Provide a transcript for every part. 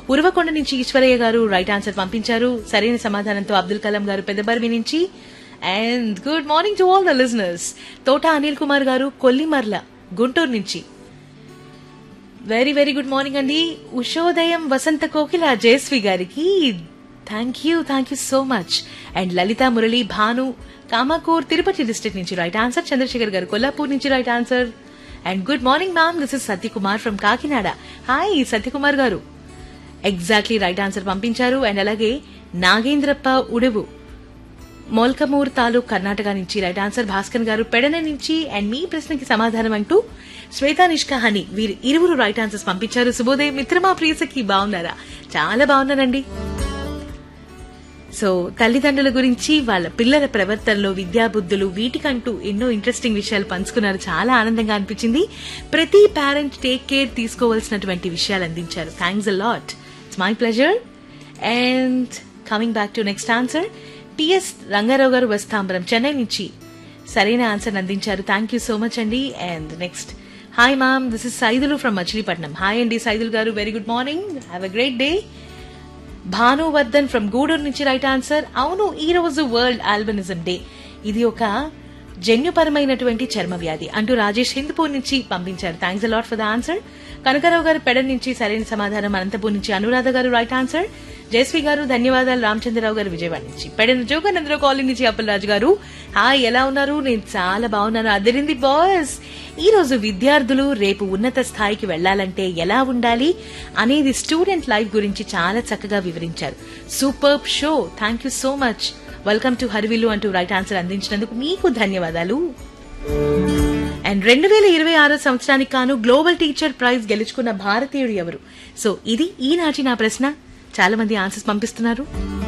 ఉరవకొండ నుంచి ఈశ్వరయ్య గారు right answer పంపించారు సరైన సమాధానంతో అబ్దుల్ కలాం గారు పెద్దబర్వి నుంచి and good morning to all the listeners Thota Anil Kumar గారు కొల్లిమర్ల గుంటూరు నుంచి వెరీ వెరీ గుడ్ మార్నింగ్ అండి ఉషోదయం వసంత కోకిల జయశ్రీ గారికి thank you thank you so much and Lalitha Murali Bhanu Kamakur Tirupati district నుంచి రైట్ ఆన్సర్ చంద్రశేఖర్ గారు కొల్లాపూర్ నుంచి right answer and good morning ma'am this is Satyakumar from Kakinada hi Satyakumar గారు exactly right answer పంపించారు and అలాగే నాగేంద్రప్ప ఉడువు మోల్కమూర్ తాలూక్ కర్ణాటక నుంచి రైట్ ఆన్సర్ భాస్కర్ గారు పెడన నుంచి అండ్ మీ ప్రశ్నకి సమాధానం అంటూ శ్వేతా నిష్కాహని వీరు ఇరువురు రైట్ ఆన్సర్స్ పంపించారు శుభోదయం మిత్రమా ప్రియసకి బాగున్నారా చాలా బాగున్నానండి సో తల్లిదండ్రుల గురించి వాళ్ళ పిల్లల ప్రవర్తనలో విద్యాబుద్ధులు వీటికంటూ ఎన్నో ఇంట్రెస్టింగ్ విషయాలు పంచుకున్నారు చాలా ఆనందంగా అనిపించింది ప్రతి పేరెంట్ టేక్ కేర్ తీసుకోవాల్సినటువంటి విషయాలు అందించారు thanks a lot it's my pleasure and coming back to next answer T S Rangarao గారు వస్తాంబరం చెన్నై నుంచి సరైన ఆన్సర్ అందించారు థ్యాంక్ యూ సో మచ్ అండి and next hi ma'am this is Saidulu from Machilipatnam hi అండి సైదుల్ గారు very good morning have a great day Bhanuvardhan from Gudur నుంచి right answer అవును ఈ రోజు వరల్డ్ ఆల్బనిజం డే ఇది ఒక జన్యుపరమైనటువంటి చర్మ వ్యాధి అంటూ రాజేష్ హిందూపూర్ నుంచి పంపించారు thanks a lot for the answer Kanakarao గారు పెడ నుంచి సరైన సమాధానం అనంతపూర్ నుంచి అనురాధ గారు రైట్ ఆన్సర్ జయశ్రీ గారు ధన్యవాదాలు రామచంద్రరావు గారు విజయవాడ నుంచి పెడన జోగానందరావు కాలనీ నుంచి అప్పలరాజు గారు హాయ్ ఎలా ఉన్నారు నేను చాలా బాగున్నాను అదిరింది బాస్ ఈ రోజు విద్యార్థులు రేపు ఉన్నత స్థాయికి వెళ్లాలంటే ఎలా ఉండాలి అనేది స్టూడెంట్ లైఫ్ గురించి చాలా చక్కగా వివరించారు super show thank you so much welcome to హరివిల్లు అంటూ రైట్ ఆన్సర్ అందించినందుకు మీకు ధన్యవాదాలు అండ్ రెండు వేల ఇరవై ఆరో సంవత్సరానికి కాను గ్లోబల్ టీచర్ ప్రైజ్ గెలుచుకున్న భారతీయుడు ఎవరు సో ఇది ఈనాటి నా ప్రశ్న చాలా మంది ఆన్సర్స్ పంపిస్తున్నారు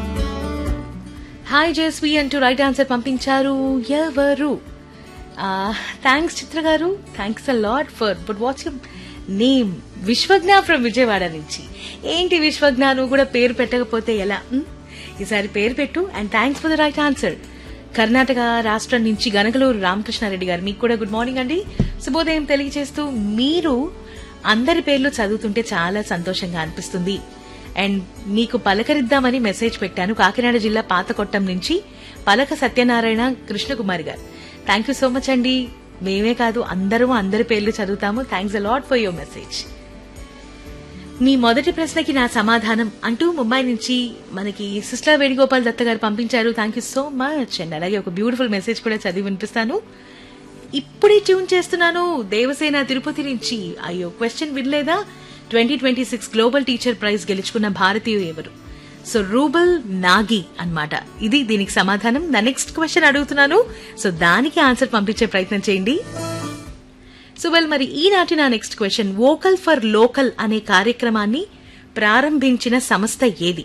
హాయ్ జయస్వి అంటూ రైట్ ఆన్సర్ పంపించారు ఎవరు థ్యాంక్స్ చిత్ర గారు thanks a lot for but what's your name Vishwajna from Vijayawada నుంచి ఏంటి విశ్వజ్ఞ నువ్వు కూడా పేరు పెట్టకపోతే ఎలా ఉమ్? ఈసారి పేరు పెట్టు and thanks for the right answer Karnataka రాష్ట్రం నుంచి గనకలూరు రామకృష్ణారెడ్డి గారు మీకు కూడా గుడ్ మార్నింగ్ అండి శుభోదయం తెలియజేస్తూ మీరు అందరి పేర్లు చదువుతుంటే చాలా సంతోషంగా అనిపిస్తుంది అండ్ మీకు పలకరిద్దామని మెసేజ్ పెట్టాను కాకినాడ జిల్లా పాతకొట్టం నుంచి పలక సత్యనారాయణ కృష్ణకుమారి గారు థ్యాంక్ యూ సో మచ్ అండి మేమే కాదు అందరూ అందరి పేర్లు చదువుతాము thanks a lot for your message మీ మొదటి ప్రశ్నకి నా సమాధానం అంటూ ముంబై నుంచి మనకి సిస్టర్ వేణుగోపాల్ దత్త గారు పంపించారు thank you so much and అలాగే ఒక బ్యూటిఫుల్ మెసేజ్ కూడా చదివి వినిపిస్తాను ఇప్పుడే ట్యూన్ చేస్తున్నాను దేవసేన తిరుపతి నుంచి అయ్యో క్వశ్చన్ వినలేదా twenty twenty six global teacher prize గెలుచుకున్న భారతీయులు ఎవరు సో రూబల్ నాగి అన్నమాట ఇది దీనికి సమాధానం నా నెక్స్ట్ క్వశ్చన్ అడుగుతున్నాను సో దానికి ఆన్సర్ పంపించే ప్రయత్నం చేయండి సో వెల్ మరి ఈనాటి నా next question vocal for local అనే కార్యక్రమాన్ని ప్రారంభించిన సంస్థ ఏది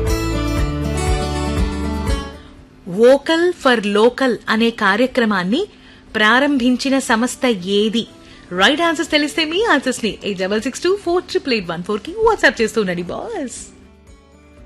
వోకల్ ఫర్ లోకల్ అనే కార్యక్రమాన్ని ప్రారంభించిన సంస్థ ఏది రైట్ ఆన్సర్స్ తెలిస్తే మీ ఆన్సర్స్ ని eight double six two four triple eight one four కి వాట్సాప్ చేస్తూ ఉండండి బాస్